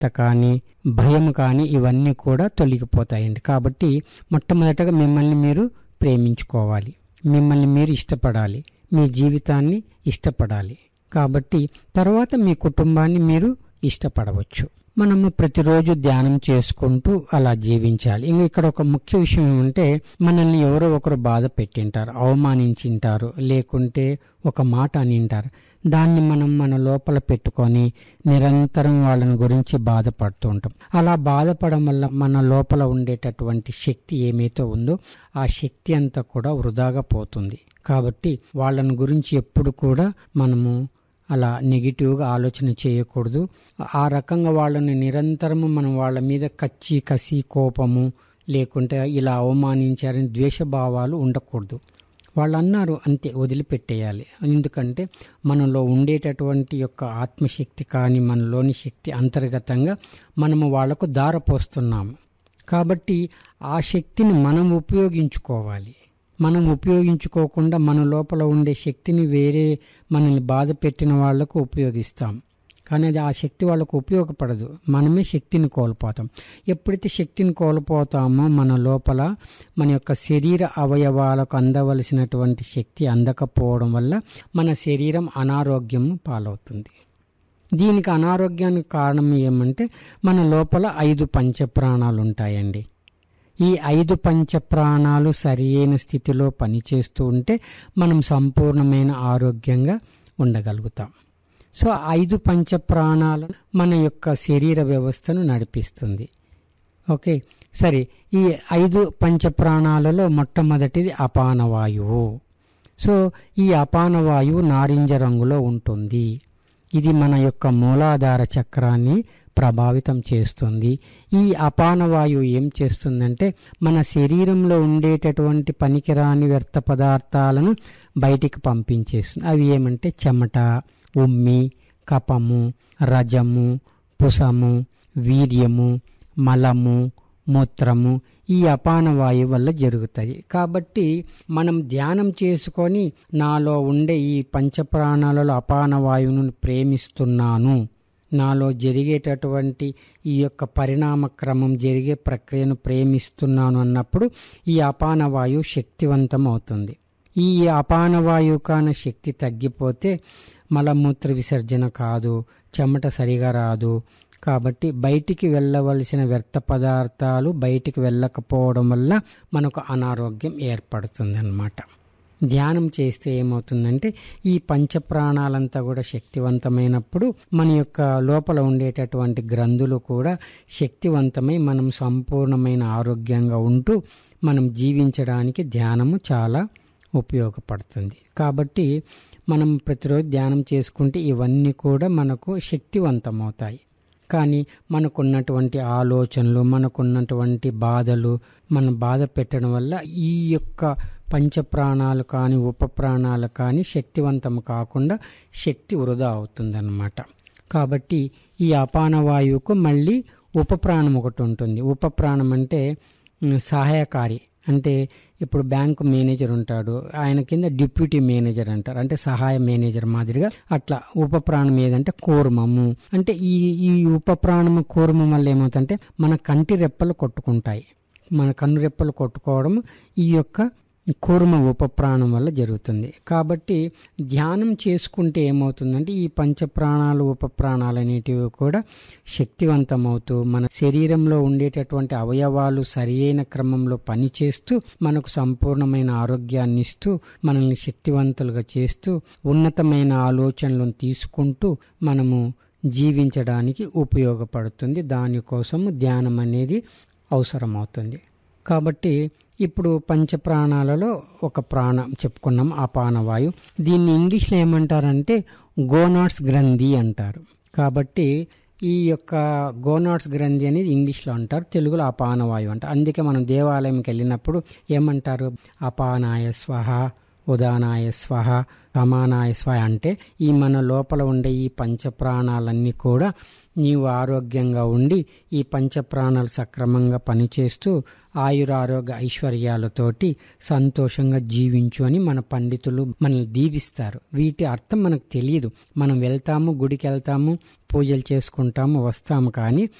కానీ భయం కానీ ఇవన్నీ కూడా తొలగిపోతాయండి కాబట్టి మొట్టమొదటగా మిమ్మల్ని మీరు ప్రేమించుకోవాలి మిమ్మల్ని మీరు ఇష్టపడాలి మీ జీవితాన్ని ఇష్టపడాలి కాబట్టి తర్వాత మీ కుటుంబాన్ని మీరు ఇష్టపడవచ్చు మనము ప్రతిరోజు ధ్యానం చేసుకుంటూ అలా జీవించాలి ఇంకా ఇక్కడ ఒక ముఖ్య విషయం ఏమంటే మనల్ని ఎవరో ఒకరు బాధ పెట్టింటారు అవమానించింటారు లేకుంటే ఒక మాట అనింటారు దాన్ని మనం మన లోపల పెట్టుకొని నిరంతరం వాళ్ళని గురించి బాధపడుతూ ఉంటాం అలా బాధపడడం వల్ల మన లోపల ఉండేటటువంటి శక్తి ఏమైతే ఉందో ఆ శక్తి అంతా కూడా వృధాగా పోతుంది కాబట్టి వాళ్ళని గురించి ఎప్పుడు కూడా మనము అలా నెగిటివ్గా ఆలోచన చేయకూడదు ఆ రకంగా వాళ్ళని నిరంతరము మనం వాళ్ళ మీద కచ్చి కసి కోపము లేకుంటే ఇలా అవమానించారని ద్వేషభావాలు ఉండకూడదు వాళ్ళు అన్నారు అంతే వదిలిపెట్టేయాలి ఎందుకంటే మనలో ఉండేటటువంటి యొక్క ఆత్మశక్తి కానీ మనలోని శక్తి అంతర్గతంగా మనము వాళ్లకు దారపోస్తున్నాము కాబట్టి ఆ శక్తిని మనం ఉపయోగించుకోవాలి మనం ఉపయోగించుకోకుండా మన లోపల ఉండే శక్తిని వేరే మనల్ని బాధ పెట్టిన వాళ్లకు ఉపయోగిస్తాం కానీ అది ఆ శక్తి వాళ్ళకు ఉపయోగపడదు మనమే శక్తిని కోల్పోతాం ఎప్పుడైతే శక్తిని కోల్పోతామో మన లోపల మన యొక్క శరీర అవయవాలకు అందవలసినటువంటి శక్తి అందకపోవడం వల్ల మన శరీరం అనారోగ్యం పాలవుతుంది దీనికి అనారోగ్యానికి కారణం ఏమంటే మన లోపల ఐదు పంచప్రాణాలు ఉంటాయండి ఈ ఐదు పంచ ప్రాణాలు సరియైన స్థితిలో పనిచేస్తూ ఉంటే మనం సంపూర్ణమైన ఆరోగ్యంగా ఉండగలుగుతాం సో ఐదు పంచ ప్రాణాలు మన యొక్క శరీర వ్యవస్థను నడిపిస్తుంది ఓకే సరే ఈ ఐదు పంచ ప్రాణాలలో మొట్టమొదటిది అపానవాయువు సో ఈ అపానవాయువు నారింజ రంగులో ఉంటుంది ఇది మన యొక్క మూలాధార చక్రాన్ని ప్రభావితం చేస్తుంది ఈ అపానవాయువు ఏం చేస్తుందంటే మన శరీరంలో ఉండేటటువంటి పనికిరాని వ్యర్థ పదార్థాలను బయటికి పంపించేస్తుంది అవి ఏమంటే చెమట ఉమ్మి కపము రజము పుసము వీర్యము మలము మూత్రము ఈ అపాన వాయువు వల్ల జరుగుతాయి కాబట్టి మనం ధ్యానం చేసుకొని నాలో ఉండే ఈ పంచప్రాణాలలో అపాన వాయువును ప్రేమిస్తున్నాను నాలో జరిగేటటువంటి ఈ యొక్క పరిణామ క్రమం జరిగే ప్రక్రియను ప్రేమిస్తున్నాను అన్నప్పుడు ఈ అపాన వాయువు శక్తివంతం అవుతుంది ఈ అపాన వాయువు కాన శక్తి తగ్గిపోతే మలమూత్ర విసర్జన కాదు చెమట సరిగా రాదు కాబట్టి బయటికి వెళ్ళవలసిన వ్యర్థ పదార్థాలు బయటికి వెళ్ళకపోవడం వల్ల మనకు అనారోగ్యం ఏర్పడుతుంది అన్నమాట ధ్యానం చేస్తే ఏమవుతుందంటే ఈ పంచప్రాణాలంతా కూడా శక్తివంతమైనప్పుడు మన యొక్క లోపల ఉండేటటువంటి గ్రంథులు కూడా శక్తివంతమై మనం సంపూర్ణమైన ఆరోగ్యంగా ఉంటూ మనం జీవించడానికి ధ్యానము చాలా ఉపయోగపడుతుంది కాబట్టి మనం ప్రతిరోజు ధ్యానం చేసుకుంటే ఇవన్నీ కూడా మనకు శక్తివంతమవుతాయి కానీ మనకున్నటువంటి ఆలోచనలు మనకున్నటువంటి బాధలు మనం బాధ పెట్టడం వల్ల ఈ యొక్క పంచప్రాణాలు కానీ ఉపప్రాణాలు కానీ శక్తివంతం కాకుండా శక్తి వృధా అవుతుందన్నమాట కాబట్టి ఈ అపానవాయువుకు మళ్ళీ ఉపప్రాణం ఒకటి ఉంటుంది ఉపప్రాణం అంటే సహాయకారి అంటే ఇప్పుడు బ్యాంకు మేనేజర్ ఉంటాడు ఆయన కింద డిప్యూటీ మేనేజర్ అంటారు అంటే సహాయ మేనేజర్ మాదిరిగా అట్లా ఉపప్రాణం ఏదంటే కూర్మము అంటే ఈ ఈ ఉపప్రాణము కూర్మం వల్ల ఏమవుతుందంటే మన కంటి రెప్పలు కొట్టుకుంటాయి మన కన్ను రెప్పలు కొట్టుకోవడం ఈ యొక్క కూర్మ ఉపప్రాణం వల్ల జరుగుతుంది కాబట్టి ధ్యానం చేసుకుంటే ఏమవుతుందంటే ఈ పంచప్రాణాలు ఉపప్రాణాలు అనేటివి కూడా శక్తివంతమవుతూ మన శరీరంలో ఉండేటటువంటి అవయవాలు సరియైన క్రమంలో పనిచేస్తూ మనకు సంపూర్ణమైన ఆరోగ్యాన్ని ఇస్తూ మనల్ని శక్తివంతులుగా చేస్తూ ఉన్నతమైన ఆలోచనలను తీసుకుంటూ మనము జీవించడానికి ఉపయోగపడుతుంది దానికోసము ధ్యానం అనేది అవసరమవుతుంది కాబట్టి ఇప్పుడు పంచప్రాణాలలో ఒక ప్రాణం చెప్పుకున్నాం అపానవాయు దీన్ని ఇంగ్లీష్లో ఏమంటారంటే గోనాట్స్ గ్రంథి అంటారు కాబట్టి ఈ యొక్క గోనాట్స్ గ్రంథి అనేది ఇంగ్లీష్లో అంటారు తెలుగులో అపానవాయు అంటారు అందుకే మనం దేవాలయంకి వెళ్ళినప్పుడు ఏమంటారు అపానాయ స్వహ ఉదానాయ స్వహ సమానాయ స్వహ అంటే ఈ మన లోపల ఉండే ఈ పంచప్రాణాలన్నీ కూడా నీవు ఆరోగ్యంగా ఉండి ఈ పంచప్రాణాలు సక్రమంగా పనిచేస్తూ ఆయురారోగ్య ఐశ్వర్యాలతోటి సంతోషంగా జీవించు అని మన పండితులు మనల్ని దీవిస్తారు వీటి అర్థం మనకు తెలియదు మనం వెళ్తాము గుడికి వెళ్తాము పూజలు చేసుకుంటాము వస్తాము కానీ